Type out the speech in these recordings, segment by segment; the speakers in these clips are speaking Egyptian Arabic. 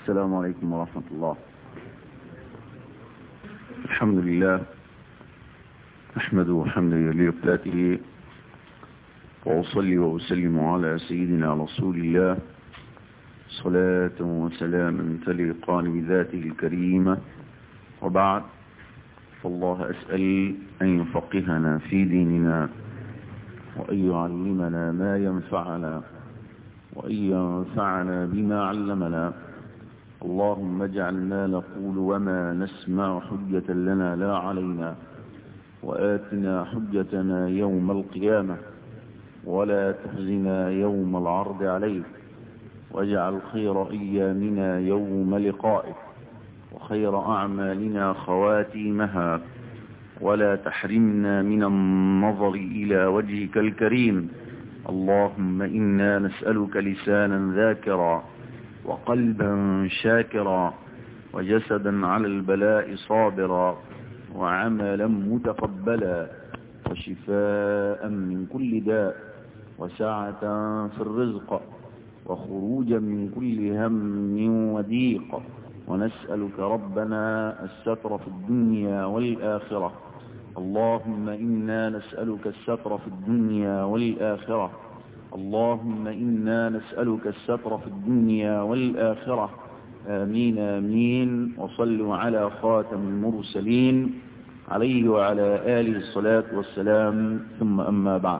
السلام عليكم ورحمة الله الحمد لله أحمد حمد يليق ذاته وأصلي وأسلم على سيدنا رسول الله صلاة وسلاما تليقان بذاته الكريمة وبعد فالله أسأل أن يفقهنا في ديننا وأن يعلمنا ما ينفعنا وأن ينفعنا بما علمنا اللهم اجعل ما نقول وما نسمع حجة لنا لا علينا وآتنا حجتنا يوم القيامة ولا تخزنا يوم العرض عليك واجعل خير أيامنا يوم لقائك وخير أعمالنا خواتيمها ولا تحرمنا من النظر إلى وجهك الكريم اللهم إنا نسألك لسانا ذاكرا وقلبا شاكرا وجسدا على البلاء صابرا وعملا متقبلا وشفاء من كل داء وسعة في الرزق وخروجا من كل هم وضيق ونسألك ربنا الستر في الدنيا والآخرة اللهم إنا نسألك الستر في الدنيا والآخرة اللهم إنا نسألك الستر في الدنيا والآخرة آمين آمين وصلوا على خاتم المرسلين عليه وعلى آله الصلاة والسلام ثم أما بعد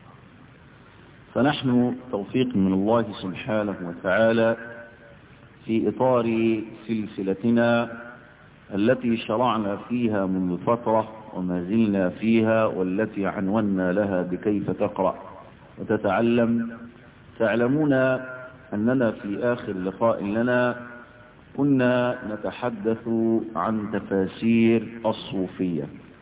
فنحن توفيق من الله سبحانه وتعالى في إطار سلسلتنا التي شرعنا فيها منذ فترة وما زلنا فيها والتي عنونا لها بكيف تقرأ وتتعلم تعلمون أننا في آخر لقاء لنا كنا نتحدث عن تفاسير الصوفية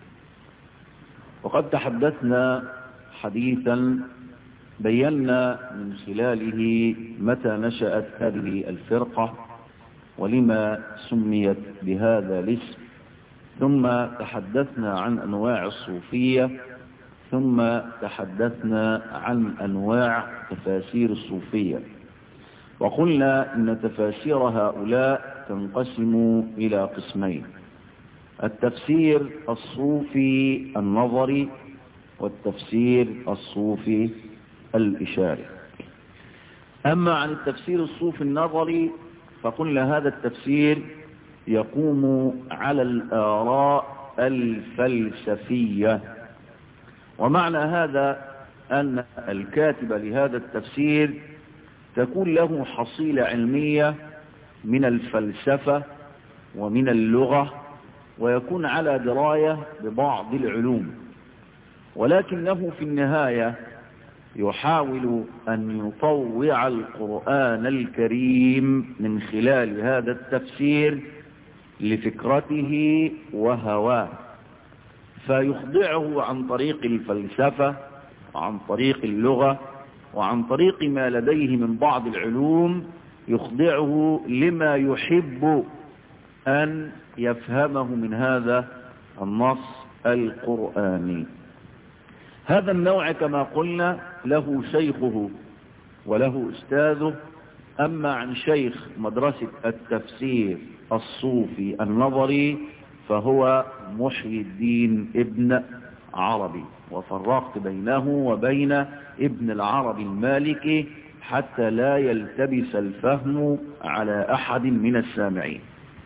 وقد تحدثنا حديثا بينا من خلاله متى نشأت هذه الفرقة ولما سميت بهذا الاسم ثم تحدثنا عن أنواع الصوفية ثم تحدثنا عن أنواع تفاسير الصوفية وقلنا إن تفاسير هؤلاء تنقسم إلى قسمين التفسير الصوفي النظري والتفسير الصوفي الإشاري أما عن التفسير الصوفي النظري فقلنا هذا التفسير يقوم على الآراء الفلسفية ومعنى هذا أن الكاتب لهذا التفسير تكون له حصيلة علمية من الفلسفة ومن اللغة ويكون على دراية ببعض العلوم ولكنه في النهاية يحاول أن يطوع القرآن الكريم من خلال هذا التفسير لفكرته وهواه فيخضعه عن طريق الفلسفة وعن طريق اللغة وعن طريق ما لديه من بعض العلوم يخضعه لما يحب أن يفهمه من هذا النص القرآني هذا النوع كما قلنا له شيخه وله أستاذه أما عن شيخ مدرسة التفسير الصوفي النظري فهو محي الدين ابن عربي وفرقت بينه وبين ابن العربي المالكي حتى لا يلتبس الفهم على أحد من السامعين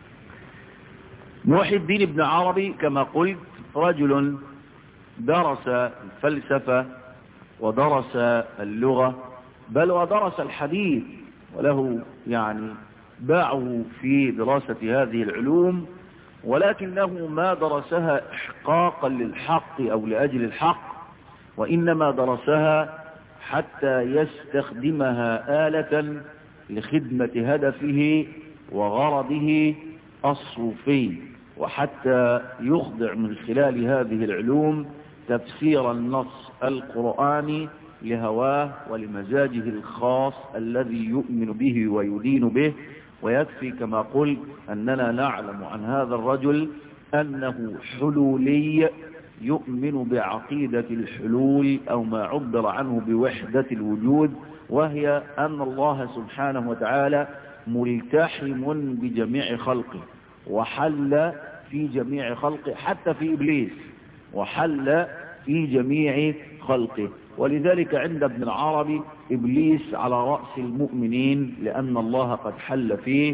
محي الدين ابن عربي كما قلت رجل درس الفلسفة ودرس اللغة بل ودرس الحديث وله يعني باعه في دراسة هذه العلوم ولكنه ما درسها احقاقا للحق او لاجل الحق وانما درسها حتى يستخدمها آلة لخدمة هدفه وغرضه الصوفي وحتى يخضع من خلال هذه العلوم تفسير النص القرآني لهواه ولمزاجه الخاص الذي يؤمن به ويدين به ويكفي كما قلت أننا نعلم عن هذا الرجل أنه حلولي يؤمن بعقيدة الحلول أو ما عبر عنه بوحدة الوجود وهي أن الله سبحانه وتعالى ملتحم بجميع خلقه وحل في جميع خلقه حتى في إبليس وحل في جميع خلقه ولذلك عند ابن العربي إبليس على رأس المؤمنين لأن الله قد حل فيه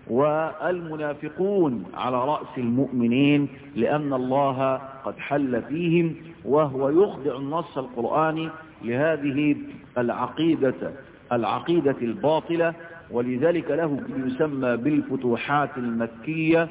والمنافقون على رأس المؤمنين لأن الله قد حل فيهم وهو يخضع النص القرآني لهذه العقيدة العقيدة الباطلة ولذلك له يسمى بالفتوحات المكية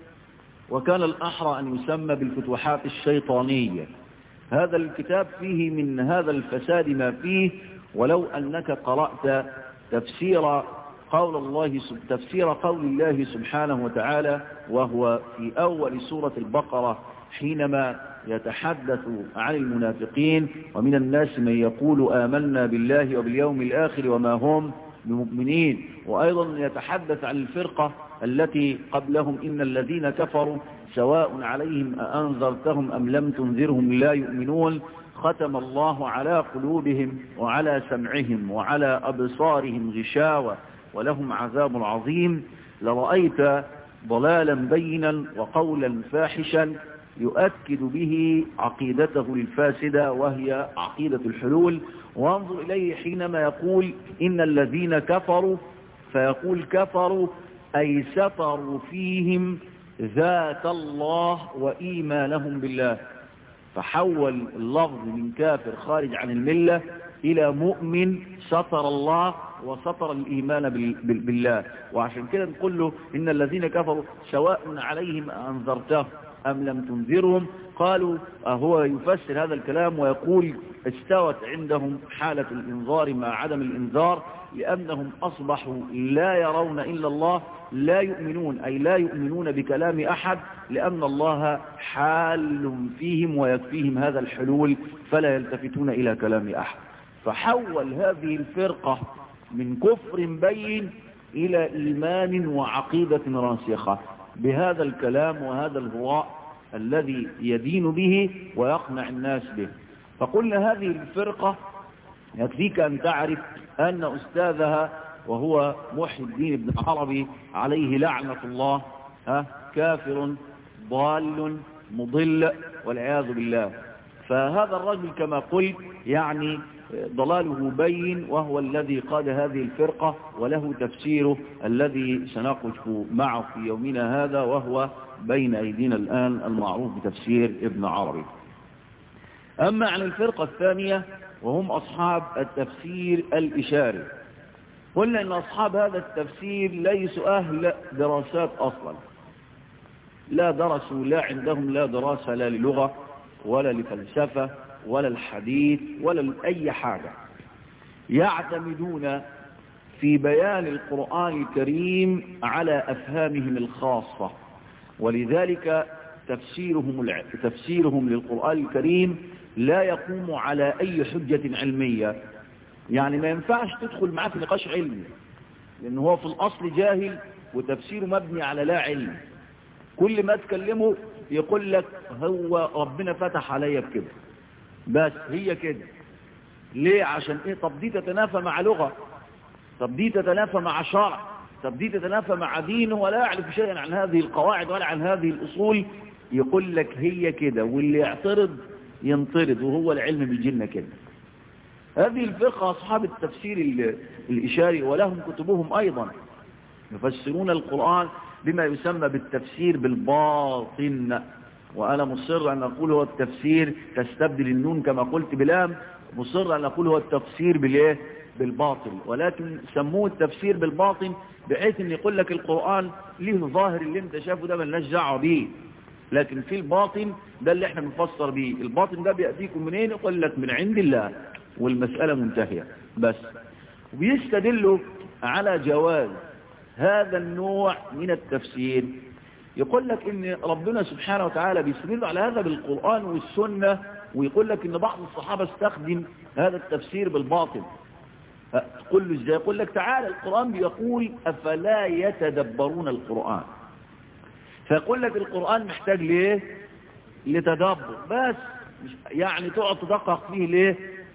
وكان الأحرى أن يسمى بالفتوحات الشيطانية هذا الكتاب فيه من هذا الفساد ما فيه ولو أنك قرأت تفسير قول الله تفسير قول الله سبحانه وتعالى وهو في أول سورة البقرة حينما يتحدث عن المنافقين ومن الناس من يقول آمنا بالله وباليوم الآخر وما هم بمؤمنين وأيضا يتحدث عن الفرقة التي قبلهم إن الذين كفروا سواء عليهم أأنذرتهم أم لم تنذرهم لا يؤمنون ختم الله على قلوبهم وعلى سمعهم وعلى أبصارهم غشاوة ولهم عذاب عظيم لرأيت ضلالا بينا وقولا فاحشا يؤكد به عقيدته الفاسدة وهي عقيدة الحلول وانظر إليه حينما يقول إن الذين كفروا فيقول كفروا أي ستروا فيهم ذات الله وإيمانهم بالله فحول اللفظ من كافر خارج عن الملة إلى مؤمن ستر الله وسطر الإيمان بالله وعشان كده نقول له إن الذين كفروا سواء عليهم أنذرتهم أم لم تنذرهم قالوا هو يفسر هذا الكلام ويقول استوت عندهم حالة الإنذار مع عدم الإنذار لأنهم أصبحوا لا يرون إلا الله لا يؤمنون أي لا يؤمنون بكلام أحد لأن الله حال فيهم ويكفيهم هذا الحلول فلا يلتفتون إلى كلام أحد فحول هذه الفرقة من كفر بين إلى إيمان وعقيدة راسخة بهذا الكلام وهذا الهواء الذي يدين به ويقنع الناس به فقلنا هذه الفرقة يكفيك أن تعرف أن أستاذها وهو محي الدين بن عربي عليه لعنة الله ها كافر ضال مضل والعياذ بالله فهذا الرجل كما قلت يعني ضلاله بين وهو الذي قاد هذه الفرقة وله تفسيره الذي سنقف معه في يومنا هذا وهو بين أيدينا الآن المعروف بتفسير ابن عربي أما عن الفرقة الثانية وهم أصحاب التفسير الإشاري قلنا أن أصحاب هذا التفسير ليسوا أهل دراسات أصلا لا درسوا لا عندهم لا دراسة لا للغة ولا لفلسفة ولا الحديث ولا لأي حاجة يعتمدون في بيان القرآن الكريم على أفهامهم الخاصة ولذلك تفسيرهم, تفسيرهم للقرآن الكريم لا يقوم على أي حجة علمية يعني ما ينفعش تدخل معاه في نقاش علمي لأنه هو في الأصل جاهل وتفسيره مبني على لا علم كل ما تكلمه يقول لك هو ربنا فتح عليا بكده بس هي كده ليه عشان ايه طب دي تتنافى مع لغة طب دي تتنافى مع شرع طب دي تتنافى مع دين ولا يعرف شيئا عن هذه القواعد ولا عن هذه الأصول يقول لك هي كده واللي يعترض ينطرد وهو العلم بالجنة كده هذه الفقه أصحاب التفسير الإشاري ولهم كتبهم أيضا يفسرون القرآن بما يسمى بالتفسير بالباطن وأنا مصر أن أقول هو التفسير تستبدل النون كما قلت بلام مصر أن أقول هو التفسير بالإيه بالباطل ولكن سموه التفسير بالباطن بحيث أن يقول لك القرآن ليه ظاهر اللي انت شافه ده ملناش دعوه بيه لكن في الباطن ده اللي احنا بنفسر بيه الباطن ده بيأتيكم منين يقول لك من عند الله والمسألة منتهية بس وبيستدلوا على جواز هذا النوع من التفسير يقول لك ان ربنا سبحانه وتعالى بيستدل على هذا بالقرآن والسنة ويقول لك ان بعض الصحابة استخدم هذا التفسير بالباطل تقول له ازاي يقول لك تعالى القرآن بيقول افلا يتدبرون القرآن فيقول لك القرآن محتاج ليه لتدبر بس يعني تقعد تدقق فيه ليه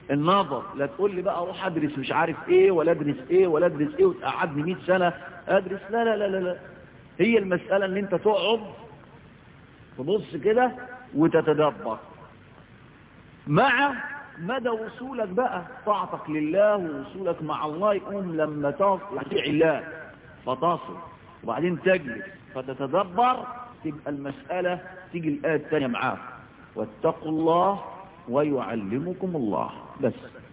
النظر لا تقول لي بقى اروح ادرس مش عارف ايه ولا ادرس ايه ولا ادرس ايه وتقعدني 100 سنة ادرس لا لا لا لا لا هي المسألة ان انت تقعد تبص كده وتتدبر مع مدى وصولك بقى طاعتك لله ووصولك مع الله يقوم لما تصل يعني الله فتصل وبعدين تجلس فتتدبر تبقى المسألة تيجي الآية الثانية معاك واتقوا الله ويعلمكم الله بس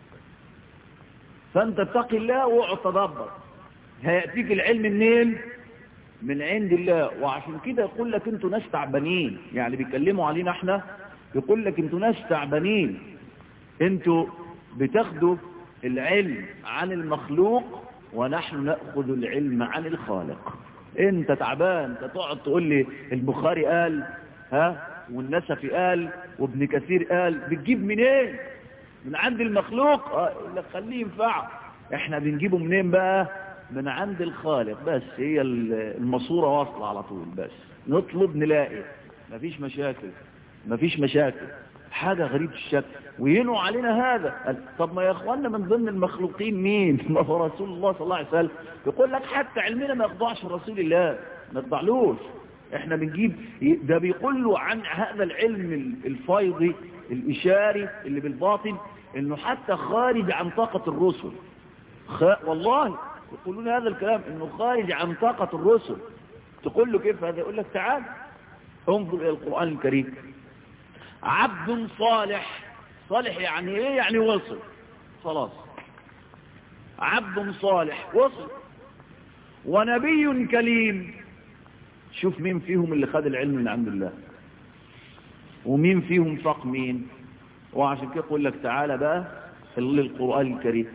فانت اتقي الله واقعد تدبر هيأتيك العلم منين من عند الله وعشان كده يقول لك انتوا ناس تعبانين يعني بيتكلموا علينا احنا يقول لك انتوا ناس تعبانين انتوا بتاخدوا العلم عن المخلوق ونحن نأخذ العلم عن الخالق انت تعبان انت تقعد تقول لي البخاري قال ها والنسفي قال وابن كثير قال بتجيب منين من عند المخلوق اه يقول لك خليه ينفع احنا بنجيبه منين بقى من عند الخالق بس هي الماسوره واصله على طول بس نطلب نلاقي مفيش مشاكل مفيش مشاكل حاجة غريب الشكل وينوا علينا هذا طب ما يا اخوانا من ضمن المخلوقين مين ما هو رسول الله صلى الله عليه وسلم يقول لك حتى علمنا ما يخضعش رسول الله ما يخضعلوش احنا بنجيب ده بيقول له عن هذا العلم الفيضي الاشاري اللي بالباطن انه حتى خارج عن طاقة الرسل خ... والله يقولون هذا الكلام انه خارج عن طاقة الرسل تقول له كيف هذا يقول لك تعال انظر الى القرآن الكريم عبد صالح صالح يعني ايه يعني وصل خلاص عبد صالح وصل ونبي كليم شوف مين فيهم اللي خد العلم من عند الله ومين فيهم فاق مين وعشان كده يقول لك تعالى بقى للقرآن الكريم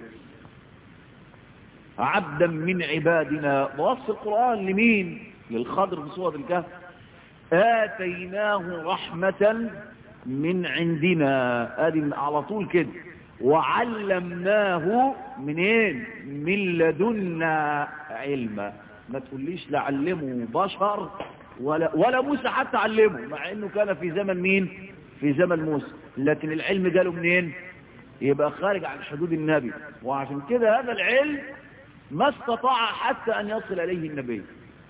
عبدا من عبادنا بوصف القرآن لمين للخضر في سورة الكهف آتيناه رحمة من عندنا ادي على طول كده وعلمناه منين من لدنا علما ما تقوليش لعلمه بشر ولا ولا موسى حتى علمه مع انه كان في زمن مين في زمن موسى لكن العلم جاله منين يبقى خارج عن حدود النبي وعشان كده هذا العلم ما استطاع حتى ان يصل اليه النبي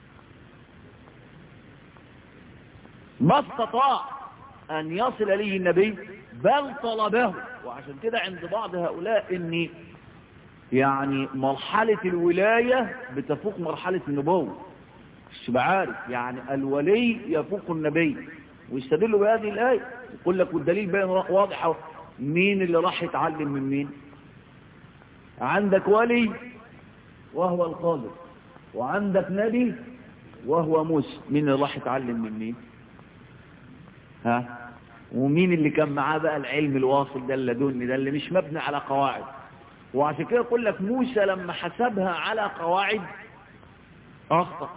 ما استطاع أن يصل إليه النبي بل طلبه وعشان كده عند بعض هؤلاء إن يعني مرحلة الولاية بتفوق مرحلة النبوة مش بعارف يعني الولي يفوق النبي ويستدلوا بهذه الآية يقول لك والدليل بين واضح مين اللي راح يتعلم من مين عندك ولي وهو القادر وعندك نبي وهو موسى مين اللي راح يتعلم من مين ها ومين اللي كان معاه بقى العلم الواصل ده اللدني ده اللي مش مبني على قواعد وعشان كده يقول لك موسى لما حسبها على قواعد اخطأ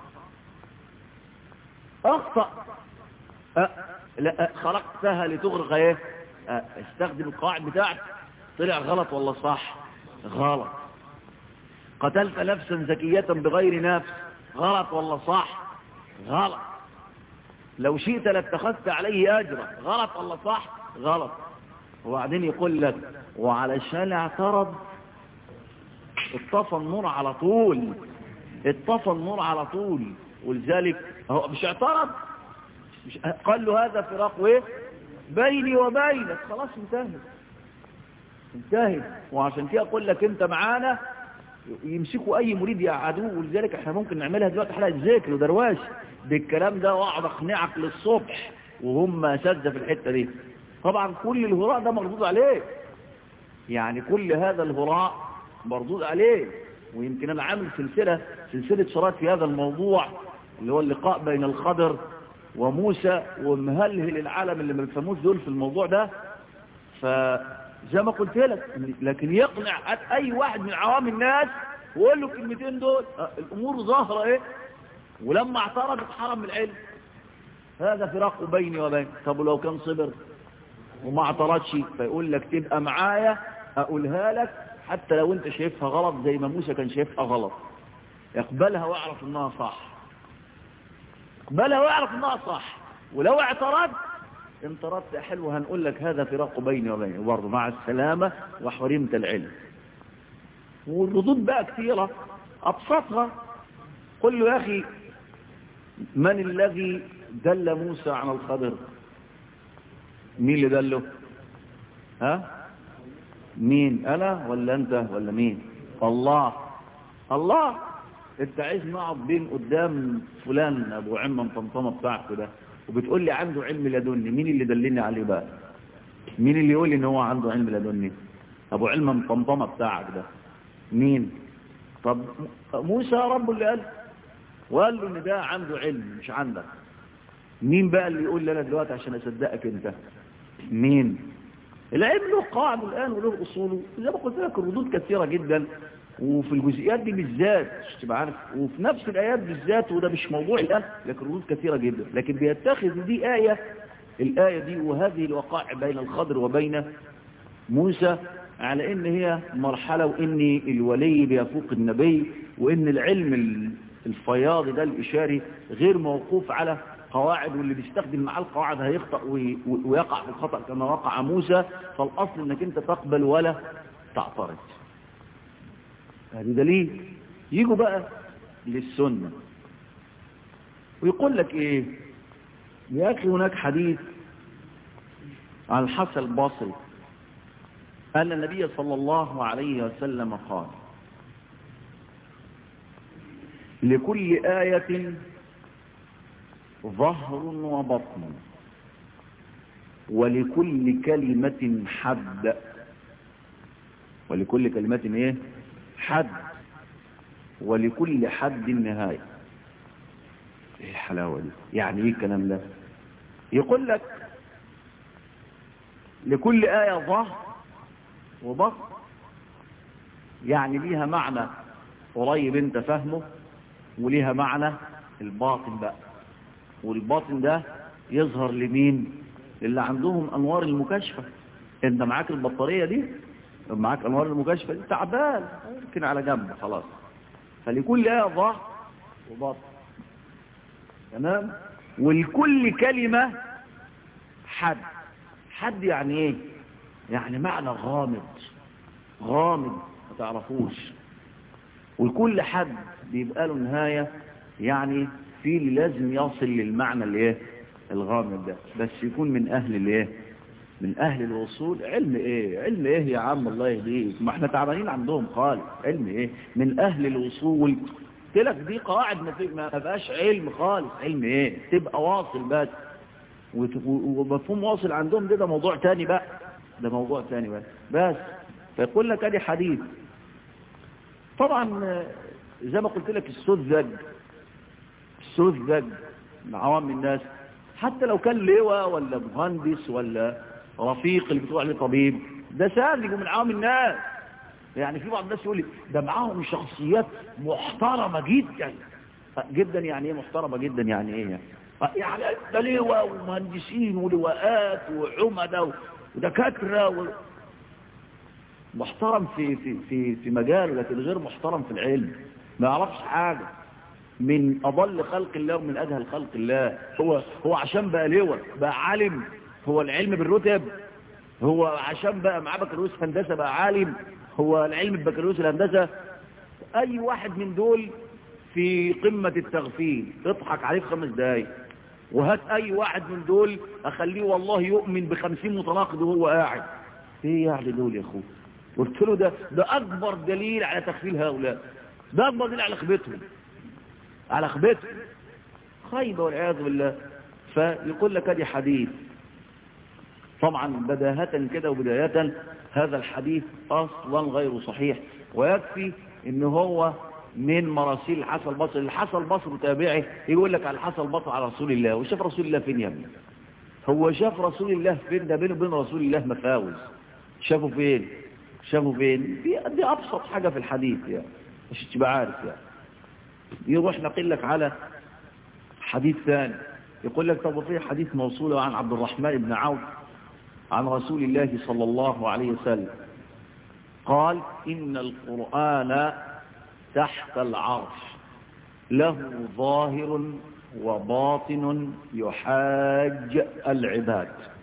اخطأ أه لا خلقتها لتغرق ايه أه استخدم القواعد بتاعتك طلع غلط ولا صح غلط قتلت نفسا زكية بغير نفس غلط ولا صح غلط لو شئت لاتخذت عليه أجرا غلط ولا صح غلط وبعدين يقول لك وعلشان اعترض اطفى النور على طول اطفى النور على طول ولذلك هو مش اعترض مش قال له هذا فراق وايه بيني وبينك خلاص انتهت انتهت وعشان كده اقول لك انت معانا يمسكوا اي مريد يقعدوه ولذلك احنا ممكن نعملها دلوقتي حلقه ذكر ودرواش بالكلام ده واقعد اقنعك للصبح وهم اساتذه في الحته دي طبعا كل الهراء ده مردود عليه يعني كل هذا الهراء مردود عليه ويمكن انا عامل سلسله سلسله شرائط في هذا الموضوع اللي هو اللقاء بين الخضر وموسى ومهلهل العالم اللي ما بيفهموش دول في الموضوع ده فزي ما قلت لك لكن يقنع اي واحد من عوام الناس ويقول له الكلمتين دول الامور ظاهره ايه ولما اعترض اتحرم من العلم هذا فراق بيني وبين طب لو كان صبر وما اعترضش فيقول لك تبقى معايا اقولها لك حتى لو انت شايفها غلط زي ما موسى كان شايفها غلط يقبلها واعرف انها صح اقبلها واعرف انها صح ولو اعترض انت ردت حلو هنقول لك هذا فراق بيني وبينك برضه مع السلامة وحرمت العلم والردود بقى كثيرة أبسطها قل له يا أخي من الذي دل موسى على الخضر مين اللي دله ها مين أنا ولا أنت ولا مين الله الله انت عايز نقعد بين قدام فلان ابو عمه مطمطمه بتاعته ده وبتقول لي عنده علم لدني مين اللي دلني عليه بقى مين اللي يقول لي ان هو عنده علم لدني ابو علم مطمطمه بتاعك ده مين طب موسى ربه اللي قال وقال له ان ده عنده علم مش عندك مين بقى اللي يقول لي انا دلوقتي عشان اصدقك انت مين العلم له قاعده الان وله اصوله زي ما قلت لك الردود كثيره جدا وفي الجزئيات دي بالذات مش تبقى عارف وفي نفس الايات بالذات وده مش موضوع الان لكن ردود كثيره جدا لكن بيتخذ دي ايه الايه دي وهذه الوقائع بين الخضر وبين موسى على ان هي مرحله وان الولي بيفوق النبي وان العلم الفياض ده الاشاري غير موقوف على قواعد واللي بيستخدم معاه القواعد هيخطأ ويقع في الخطأ كما وقع موسى فالاصل انك انت تقبل ولا تعترض هذه دليل يجوا بقى للسنة ويقول لك ايه يا اخي هناك حديث عن الحسن البصري أن النبي صلى الله عليه وسلم قال لكل آية ظهر وبطن ولكل كلمة حد ولكل كلمة ايه حد ولكل حد نهاية ايه الحلاوة دي يعني ايه الكلام ده يقول لك لكل آية ظهر وبطن يعني ليها معنى قريب انت فهمه وليها معنى الباطن بقى والباطن ده يظهر لمين اللي عندهم انوار المكاشفة انت معاك البطارية دي معاك انوار المكاشفة دي تعبان يمكن على جنب خلاص فلكل آية ظهر وباطن تمام ولكل كلمة حد حد يعني ايه يعني معنى غامض غامض ما تعرفوش والكل حد بيبقى له نهاية يعني في اللي لازم يصل للمعنى الايه الغامض ده بس يكون من اهل الايه من اهل الوصول علم ايه علم ايه يا عم الله يهديك ما احنا تعبانين عندهم خالص علم ايه من اهل الوصول قلت لك دي قواعد ما ما بقاش علم خالص علم ايه تبقى واصل بس ومفهوم واصل عندهم ده ده موضوع تاني بقى ده موضوع تاني بقى بس فيقول لك ادي حديث طبعا زي ما قلت لك السذج السذج من عوام الناس حتى لو كان لواء ولا مهندس ولا رفيق اللي بتقول عليه طبيب ده ساذج من عوام الناس يعني في بعض الناس يقول لي ده معاهم شخصيات محترمة جدا جدا يعني ايه محترمة جدا يعني ايه يعني ده لواء ومهندسين ولواءات وعمدة ودكاترة و... محترم في في في في مجاله لكن غير محترم في العلم ما يعرفش حاجة من أضل خلق الله ومن أجهل خلق الله هو هو عشان بقى لواء بقى عالم هو العلم بالرتب هو عشان بقى معاه بكالوريوس هندسة بقى عالم هو العلم ببكالوريوس الهندسة أي واحد من دول في قمة التغفيل اضحك عليه في خمس دقايق وهات أي واحد من دول أخليه والله يؤمن بخمسين متناقض وهو قاعد ايه يعني دول يا أخوه قلت له ده ده أكبر دليل على تغفيل هؤلاء ده أكبر دليل على خبتهم على خبتهم خيبة والعياذ بالله فيقول لك ادي حديث طبعا بداهة كده وبداية هذا الحديث أصلا غير صحيح ويكفي ان هو من مراسيل الحسن البصري الحسن البصري تابعه يقول لك على الحسن البصري على رسول الله وشاف رسول الله فين يا ابني هو شاف رسول الله فين ده بينه وبين رسول الله مفاوز شافه فين شافه فين دي, دي ابسط حاجة في الحديث يعني مش تبقى عارف يعني يروح نقل لك على حديث ثاني يقول لك طب في حديث موصول عن عبد الرحمن بن عوف عن رسول الله صلى الله عليه وسلم قال إن القرآن تحت العرش له ظاهر وباطن يحاج العباد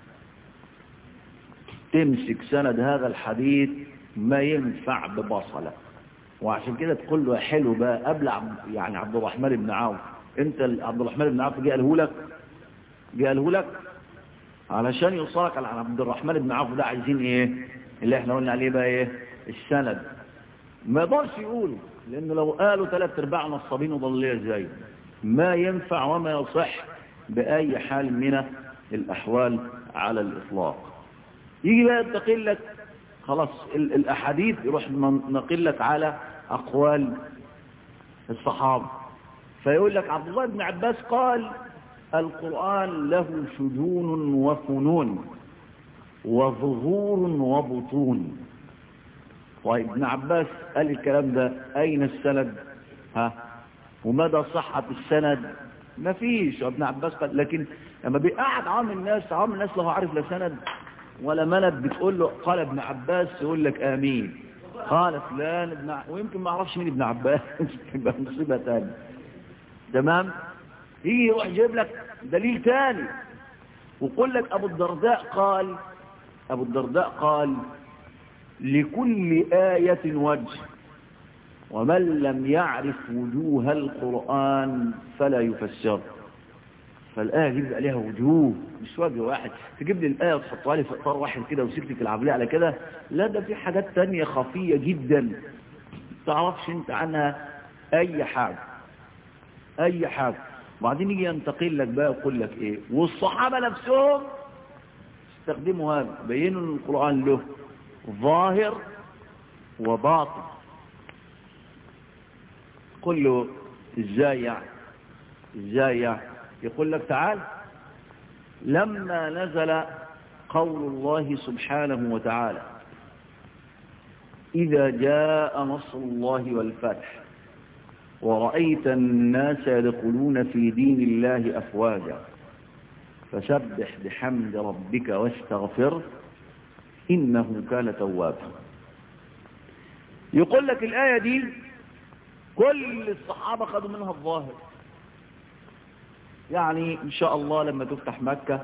تمسك سند هذا الحديث ما ينفع ببصلة وعشان كده تقول له يا حلو بقى قبل عبد يعني عبد الرحمن بن عوف انت عبد الرحمن بن عوف جه قاله لك جه قاله لك علشان يوصلك على عبد الرحمن بن عوف ده عايزين ايه اللي احنا قلنا عليه بقى ايه السند ما يقدرش يقوله لانه لو قالوا ثلاث ارباع نصابين وضليه ازاي ما ينفع وما يصح باي حال من الاحوال على الاطلاق يجي بقى ينتقل لك خلاص الاحاديث يروح نقل لك على اقوال الصحابه فيقول لك عبد الله بن عباس قال القرآن له شجون وفنون وظهور وبطون طيب ابن عباس قال الكلام ده أين السند ها ومدى صحة السند ما فيش ابن عباس قال لكن لما بيقعد عام الناس عام الناس له عارف لا سند ولا مند بتقول له قال ابن عباس يقول لك آمين قال فلان ابن ع... ويمكن ما اعرفش مين ابن عباس يبقى مصيبة تانية تمام يجي يروح يجيب لك دليل تاني ويقول لك ابو الدرداء قال ابو الدرداء قال لكل آية وجه ومن لم يعرف وجوه القرآن فلا يفسر فالآية دي بيبقى لها وجوه مش وجه واحد تجيب لي الآية وتحطها لي في إطار واحد كده وسيبتك تلعب لي على كده لا ده في حاجات تانية خفية جدا تعرفش انت عنها أي حاجة أي حاجة وبعدين يجي ينتقل لك بقى ويقول لك إيه والصحابة نفسهم استخدموا هذا بينوا ان القرآن له ظاهر وباطن قل له ازاي يعني ازاي يعني يقول لك تعال لما نزل قول الله سبحانه وتعالى إذا جاء نصر الله والفتح ورأيت الناس يدخلون في دين الله أفواجا فسبح بحمد ربك واستغفر إنه كان توابا يقول لك الآية دي كل الصحابة خدوا منها الظاهر يعني إن شاء الله لما تفتح مكة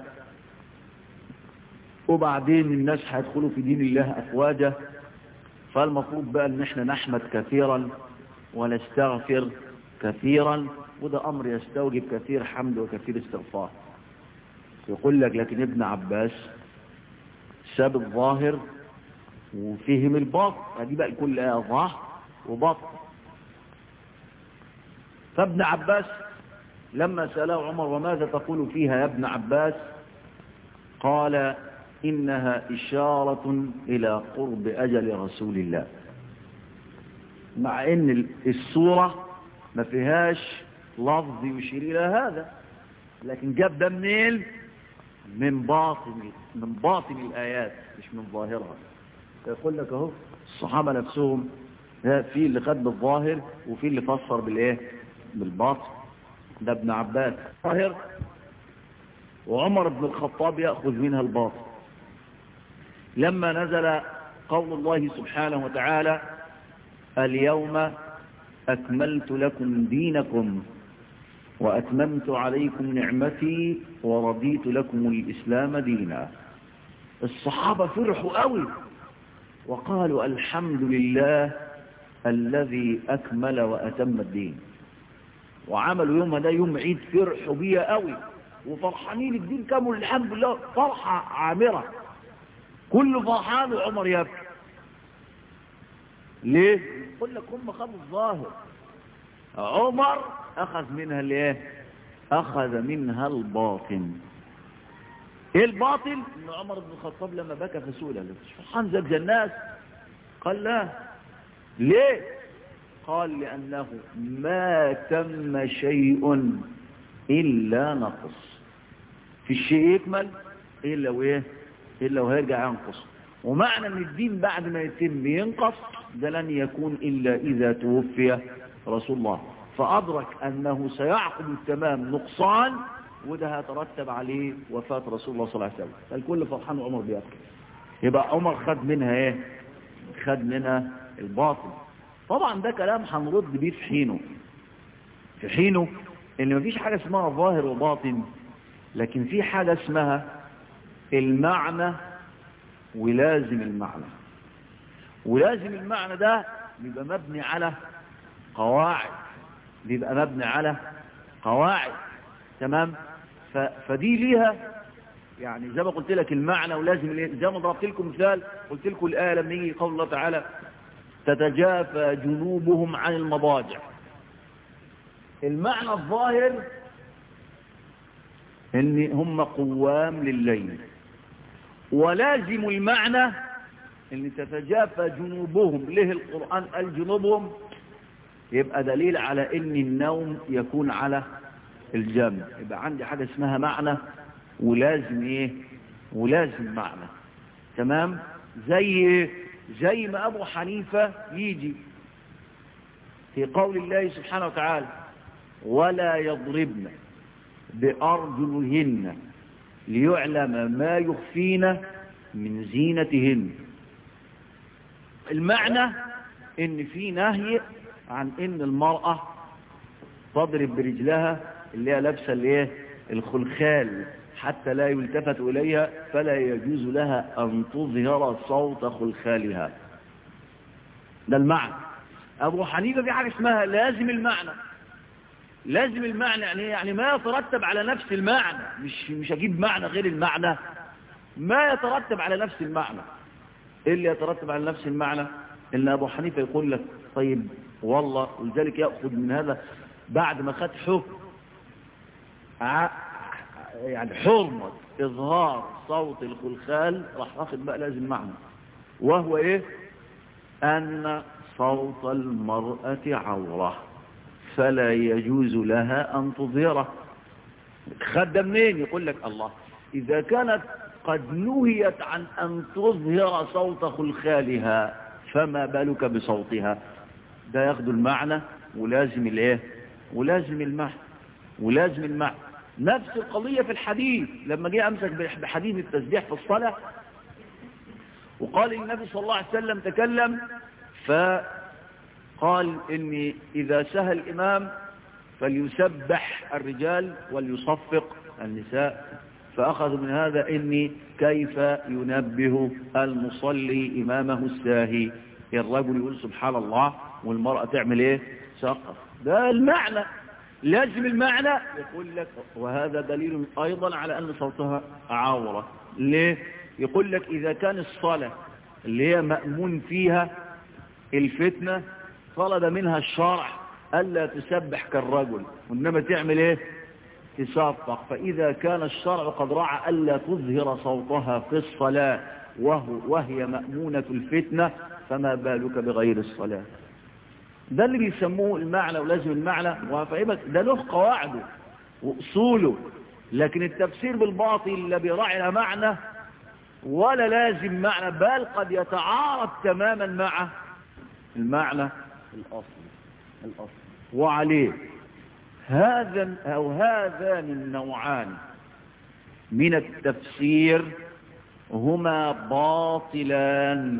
وبعدين الناس هيدخلوا في دين الله أفواجا فالمفروض بقى ان احنا نحمد كثيرا ونستغفر كثيرا وده أمر يستوجب كثير حمد وكثير استغفار يقول لك لكن ابن عباس ساب الظاهر وفهم الباطن هذه بقى كل آية ظاهر وباطن فابن عباس لما سأله عمر وماذا تقول فيها يا ابن عباس قال إنها إشارة إلى قرب أجل رسول الله مع إن السورة ما فيهاش لفظ يشير إلى هذا لكن جاب ده منين من باطن من باطن الآيات مش من ظاهرها يقول لك اهو الصحابة نفسهم في اللي خد بالظاهر وفي اللي فسر بالايه بالباطن ده ابن عباس ظاهر وعمر بن الخطاب يأخذ منها الباطن لما نزل قول الله سبحانه وتعالى اليوم أكملت لكم دينكم وأتممت عليكم نعمتي ورضيت لكم الإسلام دينا الصحابة فرحوا قوي وقالوا الحمد لله الذي أكمل وأتم الدين وعملوا يوم ده يوم عيد فرحوا بيه قوي وفرحانين الدين كامل الحمد لله فرحة عامرة كل فرحان وعمر يبكي ليه يقول لك هم خدوا الظاهر عمر أخذ منها الايه أخذ منها الباطن ايه الباطل ان عمر بن الخطاب لما بكى في سؤال قال فرحان زج الناس قال لا ليه قال لأنه ما تم شيء إلا نقص في الشيء يكمل إلا وإيه إلا وهيرجع ينقص ومعنى أن الدين بعد ما يتم ينقص ده لن يكون إلا إذا توفي رسول الله فأدرك أنه سيعقب التمام نقصان وده هيترتب عليه وفاة رسول الله صلى الله عليه وسلم فالكل فرحان وعمر بيبكي يبقى عمر خد منها ايه خد منها الباطل طبعا ده كلام هنرد بيه في حينه في حينه ان مفيش حاجة اسمها ظاهر وباطن لكن في حاجة اسمها المعنى ولازم المعنى ولازم المعنى ده بيبقى مبني على قواعد بيبقى مبني على قواعد تمام ف... فدي ليها يعني زي ما قلت لك المعنى ولازم زي ما ضربت لكم مثال قلت لكم الآية لما يجي قول الله تعالى تتجافى جنوبهم عن المضاجع المعنى الظاهر ان هم قوام لليل ولازم المعنى ان تتجافى جنوبهم ليه القرآن قال جنوبهم يبقى دليل على ان النوم يكون على الجنب يبقى عندي حاجة اسمها معنى ولازم ايه ولازم معنى تمام زي زي ما ابو حنيفة يجي في قول الله سبحانه وتعالى ولا يضربن بأرجلهن ليعلم ما يخفين من زينتهن المعنى ان في نهي عن ان المرأة تضرب برجلها اللي هي لابسه اللي هي الخلخال حتى لا يلتفت إليها فلا يجوز لها أن تظهر صوت خلخالها ده المعنى أبو حنيفة في حاجة اسمها لازم المعنى لازم المعنى يعني يعني ما يترتب على نفس المعنى مش مش أجيب معنى غير المعنى ما يترتب على نفس المعنى إيه اللي يترتب على نفس المعنى إن أبو حنيفة يقول لك طيب والله ولذلك يأخذ من هذا بعد ما خد حكم يعني حرمة إظهار صوت الخلخال راح واخد بقى لازم معنى وهو إيه أن صوت المرأة عورة فلا يجوز لها أن تظهره خد منين يقول لك الله إذا كانت قد نهيت عن أن تظهر صوت خلخالها فما بالك بصوتها ده ياخد المعنى ولازم الايه ولازم المعنى ولازم المعنى نفس القضية في الحديث لما جه أمسك بحديث التسبيح في الصلاة وقال النبي صلى الله عليه وسلم تكلم فقال إني إذا سهى الإمام فليسبح الرجال وليصفق النساء فأخذ من هذا إني كيف ينبه المصلي إمامه الساهي الرجل يقول سبحان الله والمرأة تعمل إيه سقف ده المعنى لازم المعنى يقول لك وهذا دليل أيضا على أن صوتها عورة ليه يقول لك إذا كان الصلاة اللي هي مأمون فيها الفتنة طلب منها الشرع ألا تسبح كالرجل وإنما تعمل إيه تصفق فإذا كان الشرع قد رعى ألا تظهر صوتها في الصلاة وهو وهي مأمونة الفتنة فما بالك بغير الصلاة ده اللي بيسموه المعنى ولازم المعنى وفهمك ده له قواعده وأصوله لكن التفسير بالباطل لا بيراعي لا معنى ولا لازم معنى بل قد يتعارض تماما مع المعنى الأصلي الأصلي وعليه هذا أو هذان النوعان من التفسير هما باطلان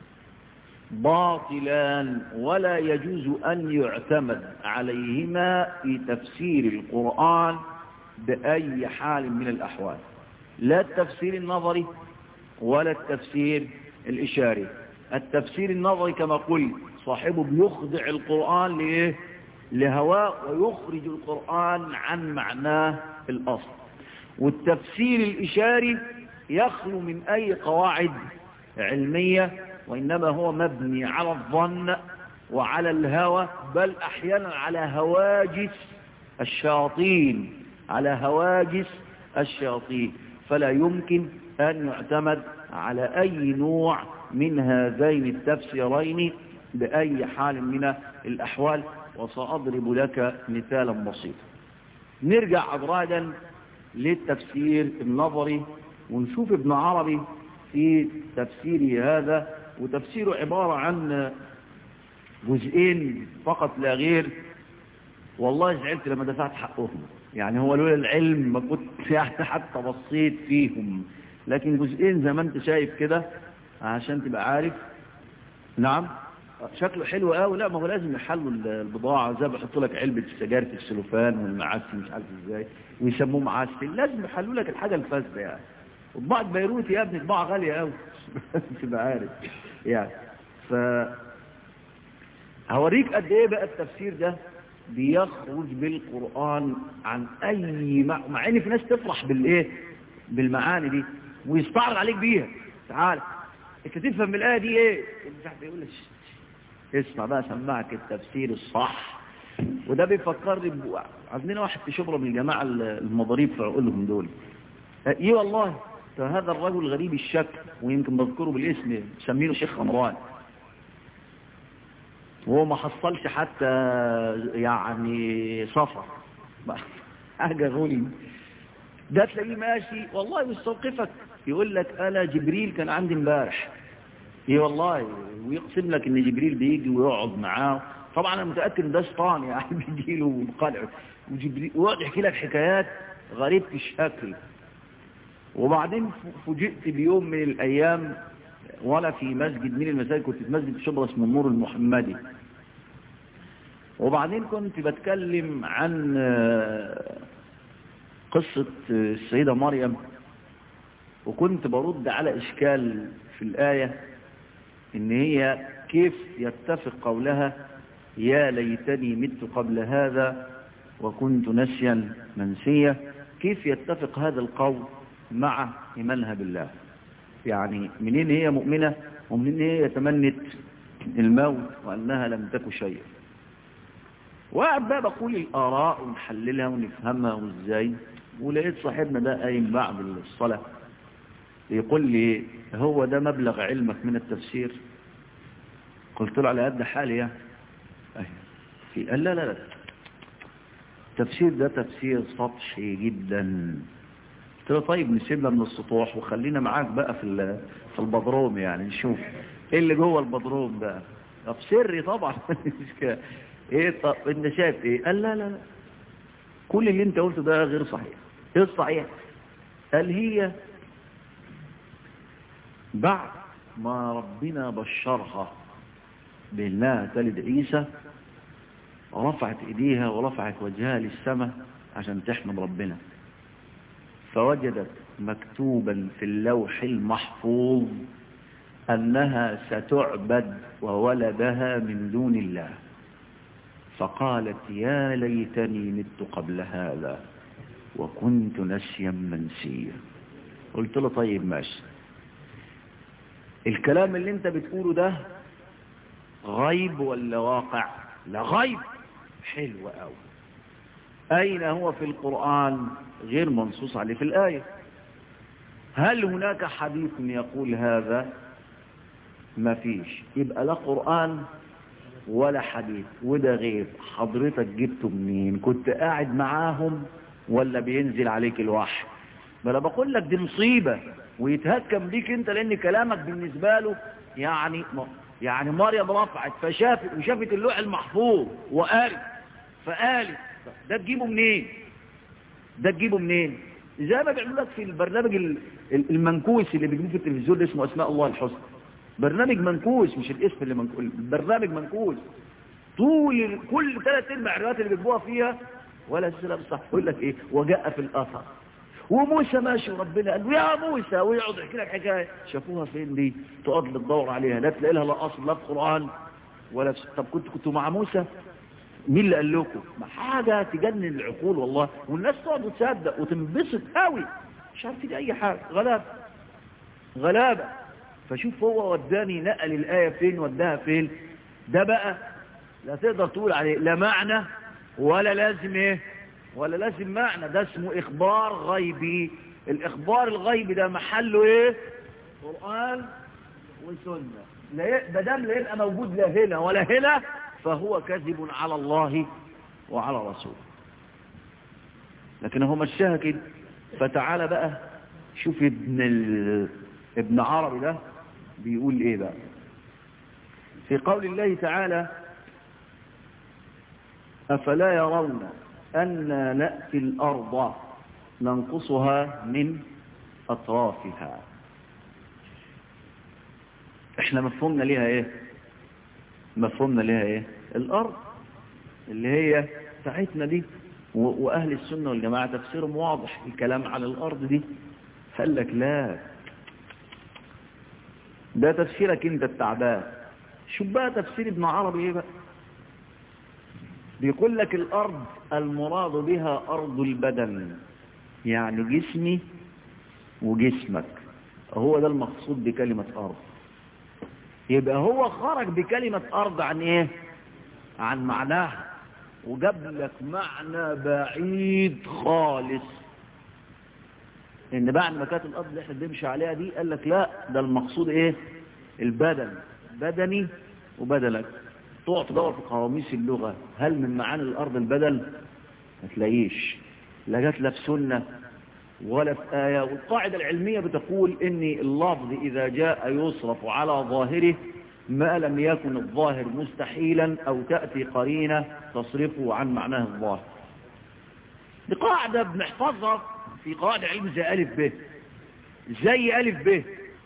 باطلان ولا يجوز أن يعتمد عليهما في تفسير القرآن بأي حال من الأحوال لا التفسير النظري ولا التفسير الإشاري التفسير النظري كما قلت صاحبه بيخضع القرآن لإيه لهواء ويخرج القرآن عن معناه الأصل والتفسير الإشاري يخلو من أي قواعد علمية وإنما هو مبني على الظن وعلى الهوى بل أحيانا على هواجس الشياطين على هواجس الشياطين فلا يمكن أن يعتمد على أي نوع من هذين التفسيرين بأي حال من الأحوال وسأضرب لك مثالا بسيطا نرجع أبرادا للتفسير النظري ونشوف ابن عربي في تفسيره هذا وتفسيره عبارة عن جزئين فقط لا غير والله زعلت لما دفعت حقهم يعني هو لولا العلم ما كنت يعني حتى بصيت فيهم لكن جزئين زي ما انت شايف كده عشان تبقى عارف نعم شكله حلو قوي لا ما هو لازم يحلوا البضاعة زي بيحطوا لك علبة السجاير في السلوفان والمعسل مش عارف ازاي ويسموه معسل لازم يحلوا لك الحاجة الفاسدة يعني وطباعة بيروت يا ابني طباعة غالية قوي تبقى عارف يعني ف هوريك قد ايه بقى التفسير ده بيخرج بالقرآن عن اي مع, مع ان في ناس تفرح بالايه بالمعاني دي ويستعرض عليك بيها تعال انت تفهم الآية دي ايه مش عارف يقول لك اسمع بقى سمعك التفسير الصح وده بيفكرني ب... عندنا واحد في شبرا من الجماعة المضاريب في عقولهم دول ايه والله فهذا الرجل غريب الشكل ويمكن بذكره بالاسم مسمينه شيخ رمضان وهو ما حصلش حتى يعني سفر حاجة غلي ده تلاقيه ماشي والله يستوقفك يقول لك انا جبريل كان عندي امبارح ايه والله ويقسم لك ان جبريل بيجي ويقعد معاه طبعا انا متاكد ان ده شيطان يعني بيجي له ويقلع وجبريل ويقعد يحكي لك حكايات غريبه الشكل وبعدين فوجئت بيوم من الايام وانا في مسجد من المساجد كنت في مسجد شبرا اسمه النور المحمدي وبعدين كنت بتكلم عن قصة السيدة مريم وكنت برد على إشكال في الآية إن هي كيف يتفق قولها يا ليتني مت قبل هذا وكنت نسيا منسيا كيف يتفق هذا القول مع إيمانها بالله يعني منين هي مؤمنة ومنين هي يتمنت الموت وأنها لم تك شيئا وقعد بقى بقول الآراء ونحللها ونفهمها وإزاي ولقيت صاحبنا ده قايم بعد الصلاة يقول لي هو ده مبلغ علمك من التفسير قلت له على قد حالي يعني في قال لا لا لا التفسير ده تفسير سطحي جدا قلت له طيب نسيبنا من السطوح وخلينا معاك بقى في في البدروم يعني نشوف ايه اللي جوه البدروم بقى طب سري طبعا ايه طب انت شايف ايه قال لا لا لا كل اللي انت قلته ده غير صحيح ايه الصحيح قال هي بعد ما ربنا بشرها بانها تلد عيسى رفعت ايديها ورفعت وجهها للسماء عشان تحمد ربنا فوجدت مكتوبا في اللوح المحفوظ أنها ستعبد وولدها من دون الله فقالت يا ليتني مت قبل هذا وكنت نسيا منسيا قلت له طيب ماشي الكلام اللي انت بتقوله ده غيب ولا واقع لا غيب حلو قوي أين هو في القرآن غير منصوص عليه في الآية هل هناك حديث يقول هذا ما فيش يبقى لا قرآن ولا حديث وده غير حضرتك جبته منين كنت قاعد معاهم ولا بينزل عليك الوحي ما انا بقول لك دي مصيبة ويتهكم بيك انت لان كلامك بالنسبة له يعني يعني مريم رفعت فشافت وشافت اللوح المحفوظ وقالت فقالت ده تجيبه منين ده تجيبه منين زي ما بيعملوا لك في البرنامج المنكوس اللي بيجيبوه في التلفزيون اسمه اسماء الله الحسنى برنامج منكوس مش الاسم اللي منكوس البرنامج منكوس طول كل ثلاث ارباع الروايات اللي بيجيبوها فيها ولا سلام صح يقول لك ايه وجاء في الاثر وموسى ماشي وربنا قال له يا موسى ويقعد يحكي لك حكايه شافوها فين دي تقعد تدور عليها لا تلاقي لها لا اصل لا في قران ولا في طب كنت كنتوا مع موسى مين اللي قال لكم ما حاجه تجنن العقول والله والناس تقعد تصدق وتنبسط قوي مش عارفين اي حاجه غلابه غلابه فشوف هو وداني نقل الايه فين وداها فين ده بقى لا تقدر تقول عليه لا معنى ولا لازم ايه ولا لازم معنى ده اسمه اخبار غيبي الاخبار الغيبي ده محله ايه قرآن وسنة ما دام لا يبقى موجود لا هنا ولا هنا فهو كذب على الله وعلى رسوله لكن هو مشاها كده فتعالى بقى شوف ابن ال... ابن عربي ده بيقول ايه بقى في قول الله تعالى أفلا يرون أن نأتي الأرض ننقصها من أطرافها احنا مفهومنا ليها ايه مفهومنا ليها ايه الأرض اللي هي بتاعتنا دي وأهل السنة والجماعة تفسيرهم واضح الكلام على الأرض دي قال لك لا ده تفسيرك انت التعبان شوف بقى تفسير ابن عربي ايه بقى بيقول لك الارض المراد بها ارض البدن يعني جسمي وجسمك هو ده المقصود بكلمة ارض يبقى هو خرج بكلمة ارض عن ايه عن معناها وجاب لك معنى بعيد خالص ان بعد ما كانت الارض اللي احنا بنمشي عليها دي قال لك لا ده المقصود ايه البدن بدني وبدلك تقعد تدور في قواميس اللغة هل من معاني الارض البدل ما تلاقيش لا جات لا في سنة ولا في آية والقاعدة العلمية بتقول ان اللفظ اذا جاء يصرف على ظاهره ما لم يكن الظاهر مستحيلا او تأتي قرينة تصرفه عن معناه الظاهر دي قاعدة بنحفظها في قواعد علم زي ألف ب زي ألف ب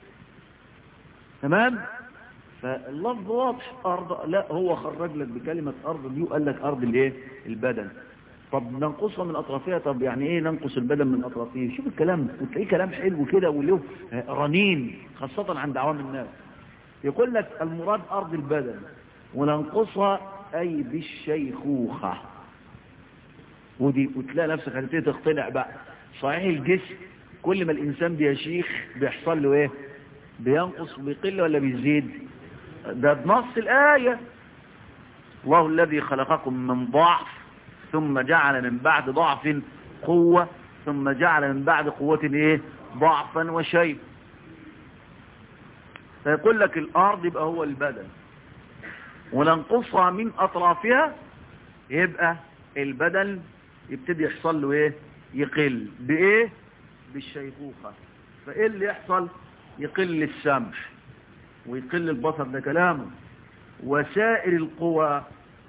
تمام فاللفظ واضح أرض لا هو خرج لك بكلمة أرض دي وقال لك أرض الايه البدن طب ننقصها من أطرافها طب يعني إيه ننقص البدن من أطرافه شوف الكلام وتلاقيه كلام حلو كده وله رنين خاصة عند عوام الناس يقول لك المراد أرض البدن وننقصها أي بالشيخوخة ودي وتلاقي نفسك هتبتدي تقتنع بقى صحيح الجسم كل ما الإنسان بيشيخ بيحصل له إيه بينقص وبيقل ولا بيزيد ده بنص الآية الله الذي خلقكم من ضعف ثم جعل من بعد ضعف قوة ثم جعل من بعد قوة إيه ضعفا وشيء فيقول لك الأرض يبقى هو البدن وننقصها من أطرافها يبقى البدن يبتدي يحصل له ايه يقل بايه بالشيخوخة فايه اللي يحصل يقل السمع ويقل البصر ده كلامه وسائر القوى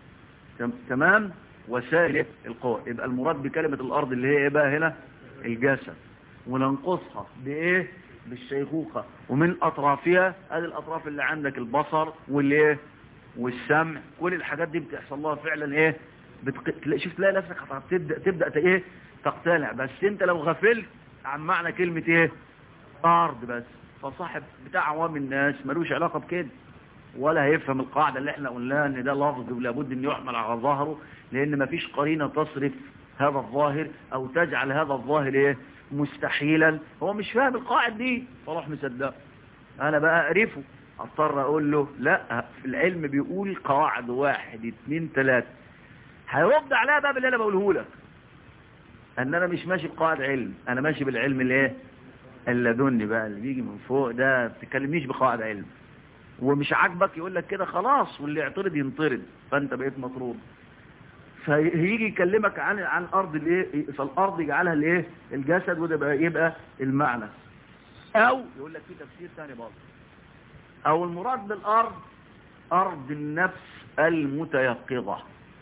تمام وسائر القوى يبقى المراد بكلمة الارض اللي هي ايه بقى هنا الجسد وننقصها بايه بالشيخوخة ومن اطرافها هذه الاطراف اللي عندك البصر والايه والسمع كل الحاجات دي بتحصل لها فعلا ايه بتق... شوف تلاقي نفسك هتبدا تبدا ايه تقتنع بس انت لو غفلت عن معنى كلمة ايه ارض بس فصاحب بتاع عوام الناس ملوش علاقة بكده ولا هيفهم القاعدة اللي احنا قلناها ان ده لفظ لابد ان يحمل على ظهره لان مفيش قرينة تصرف هذا الظاهر او تجعل هذا الظاهر ايه مستحيلا هو مش فاهم القاعد دي فروح مصدقه انا بقى اعرفه اضطر اقول له لا في العلم بيقول قواعد واحد اتنين تلاتة هيرد عليها بقى باللي انا بقوله لك ان انا مش ماشي بقواعد علم انا ماشي بالعلم الايه اللدني بقى اللي بيجي من فوق ده ما تتكلمنيش بقواعد علم ومش عاجبك يقول لك كده خلاص واللي يعترض ينطرد فانت بقيت مطرود فهيجي يكلمك عن عن ارض الايه فالارض يجعلها الايه الجسد وده بقى يبقى المعنى او يقول لك في تفسير ثاني برضه او المراد بالارض ارض النفس المتيقظه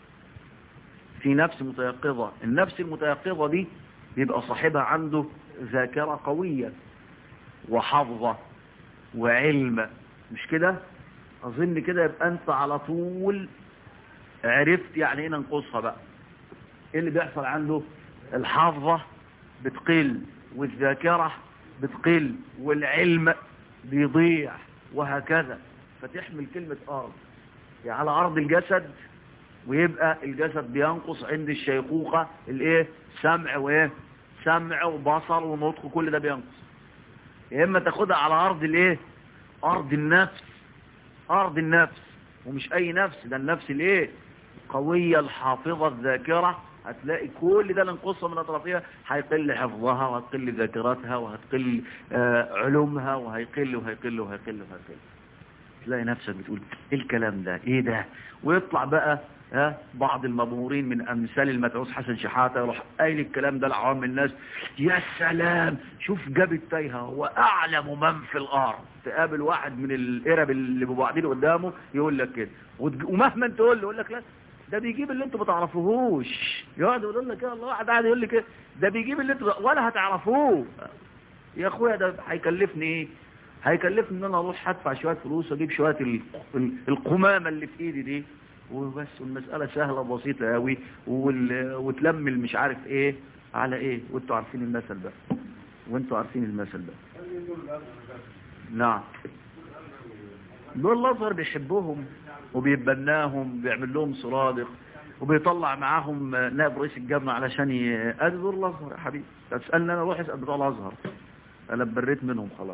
في نفس متيقظة النفس المتيقظة دي بيبقى صاحبها عنده ذاكرة قوية وحفظة وعلم مش كده اظن كده يبقى انت على طول عرفت يعني ايه ننقصها بقى ايه اللي بيحصل عنده الحافظة بتقل والذاكرة بتقل والعلم بيضيع وهكذا فتحمل كلمة ارض يعني على ارض الجسد ويبقى الجسد بينقص عند الشيخوخة الايه سمع وايه سمع وبصر ونطق كل ده بينقص يا اما تاخدها على ارض الايه ارض النفس ارض النفس ومش اي نفس ده النفس الايه قوية الحافظة الذاكرة هتلاقي كل ده ننقصها من اطرافها هيقل حفظها وهتقل ذاكرتها وهتقل آه علومها وهيقل وهيقل وهيقل وهيقل تلاقي نفسك بتقول ايه الكلام ده ايه ده ويطلع بقى ها بعض المبهورين من امثال المدعوس حسن شحاتة يروح قايل الكلام ده لعوام الناس يا سلام شوف جاب التايهة هو اعلم من في الارض تقابل واحد من القرب اللي بيبقوا قاعدين قدامه يقول لك كده ومهما انت تقول له يقول لك لا ده بيجيب اللي انتوا ما تعرفوهوش يقعد يقول لك يا الله واحد قاعد يقول لك كده ده بيجيب اللي انتوا ولا هتعرفوه يا اخويا ده هيكلفني ايه هيكلفني ان انا اروح هدفع شويه فلوس واجيب شويه القمامه اللي في ايدي دي وبس والمسألة سهلة بسيطة قوي وتلمل مش عارف ايه على ايه وانتوا عارفين المثل ده وانتوا عارفين المثل ده نعم دول الازهر بيحبوهم وبيتبناهم بيعمل لهم سرادق وبيطلع معاهم نائب رئيس الجامعة علشان ي... ادي دول الازهر يا حبيبي تسألني انا روح اسأل بتوع الازهر انا بريت منهم خلاص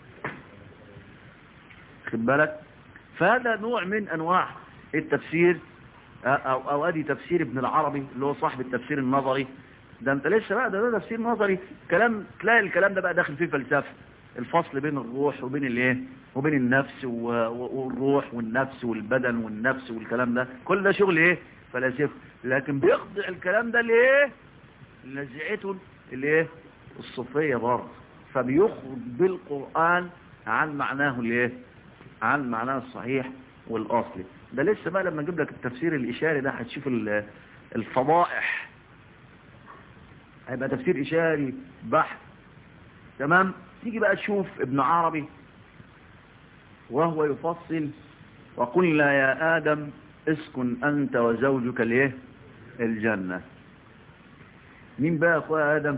خد بالك فهذا نوع من انواع التفسير او, أو ادي تفسير ابن العربي اللي هو صاحب التفسير النظري ده انت لسه بقى ده, ده تفسير نظري كلام تلاقي الكلام ده بقى داخل فيه فلسفه الفصل بين الروح وبين الايه وبين النفس والروح والنفس والبدن والنفس والكلام ده كل ده شغل ايه فلاسفه لكن بيخضع الكلام ده لايه لنزعته الايه الصوفيه برضه فبيخرج بالقران عن معناه الايه عن معناه الصحيح والاصلي ده لسه بقى لما نجيب لك التفسير الاشاري ده هتشوف الفضائح هيبقى تفسير اشاري بحث تمام تيجي بقى تشوف ابن عربي وهو يفصل وقلنا يا آدم اسكن أنت وزوجك الايه الجنة مين بقى أخوة آدم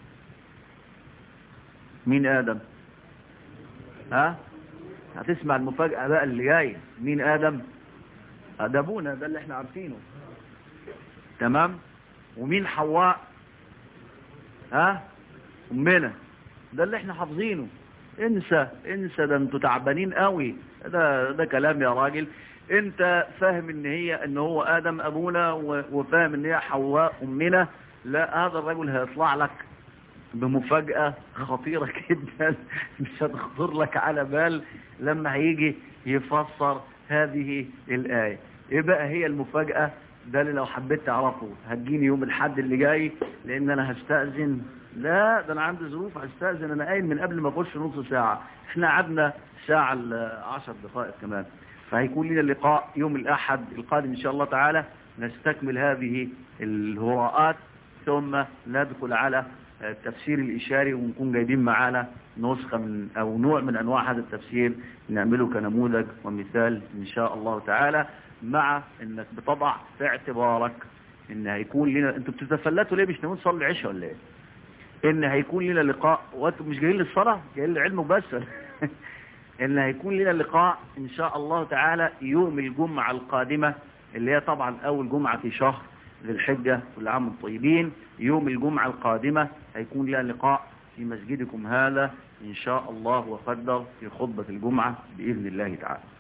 مين آدم ها هتسمع المفاجأة بقى اللي جاي مين آدم ده ابونا ده اللي احنا عارفينه تمام ومين حواء ها امنا ده اللي احنا حافظينه انسى انسى ده انتوا تعبانين قوي ده ده كلام يا راجل انت فاهم ان هي ان هو ادم ابونا وفاهم ان هي حواء امنا لا هذا الرجل هيطلع لك بمفاجأة خطيرة جدا مش هتخطر لك على بال لما هيجي يفسر هذه الآية ايه بقى هي المفاجأة ده اللي لو حبيت تعرفه هتجيني يوم الحد اللي جاي لان انا هستأذن لا ده انا عندي ظروف هستأذن انا قايم من قبل ما اخش نص ساعة احنا قعدنا ساعة عشر دقائق كمان فهيكون لنا لقاء يوم الاحد القادم ان شاء الله تعالى نستكمل هذه الهراءات ثم ندخل على التفسير الإشاري ونكون جايبين معانا نسخة من أو نوع من أنواع هذا التفسير نعمله كنموذج ومثال إن شاء الله تعالى مع إنك بتضع في اعتبارك إن هيكون لنا أنتوا بتتفلتوا ليه مش نقول صلي العشاء ولا إيه إن هيكون لنا لقاء وأنتم مش جايين للصلاة جايين للعلم بس إن هيكون لنا لقاء إن شاء الله تعالى يوم الجمعة القادمة اللي هي طبعا أول جمعة في شهر ذي الحجة كل عام الطيبين يوم الجمعة القادمة هيكون لها لقاء في مسجدكم هذا إن شاء الله وقدر في خطبة الجمعة بإذن الله تعالى